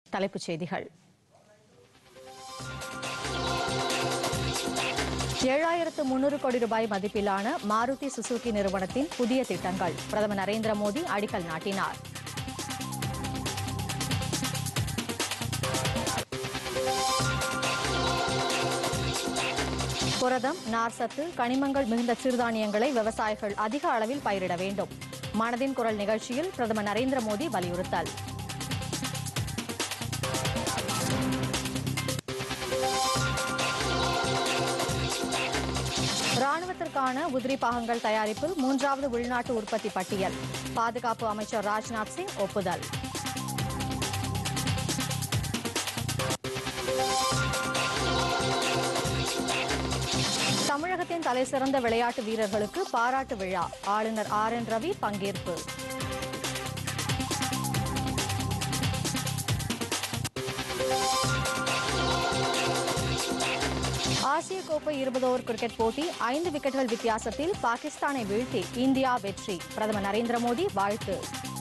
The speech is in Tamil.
தலைப்புச் செய்திகள் ஏழாயிரத்து முன்னூறு கோடி ரூபாய் மதிப்பிலான மாருதி சுசுகி நிறுவனத்தின் புதிய திட்டங்கள் பிரதமர் நரேந்திர மோடி அடிக்கல் நாட்டினார் புரதம் நார்சத்து கனிமங்கள் மிகுந்த சிறுதானியங்களை விவசாயிகள் அதிக அளவில் பயிரிட வேண்டும் மனதின் குரல் நிகழ்ச்சியில் பிரதமர் நரேந்திர மோடி வலியுறுத்தல் ராணுவத்திற்கான உதிரி பாகங்கள் தயாரிப்பில் மூன்றாவது உள்நாட்டு உற்பத்தி பட்டியல் பாதுகாப்பு அமைச்சர் ராஜ்நாத் சிங் ஒப்புதல் தமிழகத்தின் தலைசிறந்த விளையாட்டு வீரர்களுக்கு பாராட்டு விழா ஆளுநர் ஆர் என் ரவி பங்கேற்பு ஆசிய கோப்பை இருபது ஓவர் கிரிக்கெட் போட்டி ஐந்து விக்கெட்டுகள் வித்தியாசத்தில் பாகிஸ்தானை வீழ்த்தி இந்தியா வெற்றி பிரதமர் நரேந்திர மோடி வாழ்த்து